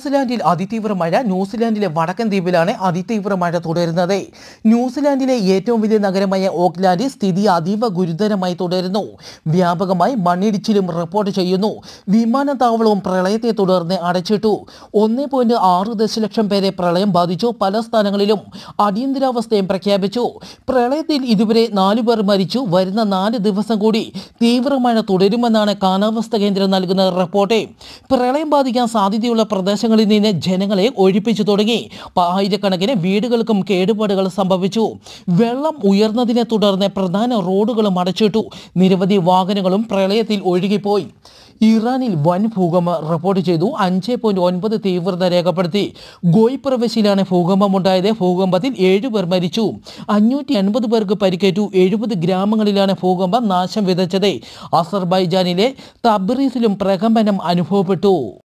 ന്യൂസിലാൻഡിൽ അതിതീവ്ര മഴ ന്യൂസിലാൻഡിലെ വടക്കൻ ദ്വീപിലാണ് അതിതീവ്ര മഴ തുടരുന്നത് ന്യൂസിലാൻഡിലെ ഏറ്റവും വലിയ നഗരമായ ഓക്ലാൻഡിൽ സ്ഥിതി അതീവ ഗുരുതരമായി തുടരുന്നു വ്യാപകമായി മണ്ണിടിച്ചിലും റിപ്പോർട്ട് ചെയ്യുന്നു വിമാനത്താവളവും പ്രളയത്തെ തുടർന്ന് അടച്ചിട്ടു ഒന്നേ പോയിന്റ് ആറ് ദശലക്ഷം പേരെ പ്രളയം ബാധിച്ചു പല സ്ഥലങ്ങളിലും അടിയന്തരാവസ്ഥയും പ്രഖ്യാപിച്ചു പ്രളയത്തിൽ ഇതുവരെ നാലു പേർ മരിച്ചു വരുന്ന നാല് ദിവസം കൂടി തീവ്രമഴ തുടരുമെന്നാണ് കാലാവസ്ഥ കേന്ദ്രം നൽകുന്ന റിപ്പോർട്ട് പ്രളയം ബാധിക്കാൻ സാധ്യതയുള്ള പ്രദേശങ്ങളിൽ നിന്ന് ജനങ്ങളെ ഒഴിപ്പിച്ചു തുടങ്ങി ആയിരക്കണക്കിന് വീടുകൾക്കും കേടുപാടുകൾ സംഭവിച്ചു വെള്ളം ഉയർന്നതിനെ തുടർന്ന് പ്രധാന റോഡുകളും അടച്ചിട്ടു നിരവധി വാഹനങ്ങളും പ്രളയത്തിൽ ഒഴുകിപ്പോയി ഇറാനിൽ വൻ ഭൂകമ്പം റിപ്പോർട്ട് ചെയ്തു അഞ്ച് പോയിന്റ് ഒൻപത് തീവ്രത രേഖപ്പെടുത്തി ഗോയ് പ്രവിശ്യയിലാണ് ഭൂകമ്പമുണ്ടായത് ഭൂകമ്പത്തിൽ ഏഴുപേർ മരിച്ചു അഞ്ഞൂറ്റി അൻപത് പേർക്ക് പരിക്കേറ്റു എഴുപത് ഗ്രാമങ്ങളിലാണ് ഭൂകമ്പം നാശം വിതച്ചത് അസർബൈജാനിലെ തബ്രീസിലും പ്രകമ്പനം അനുഭവപ്പെട്ടു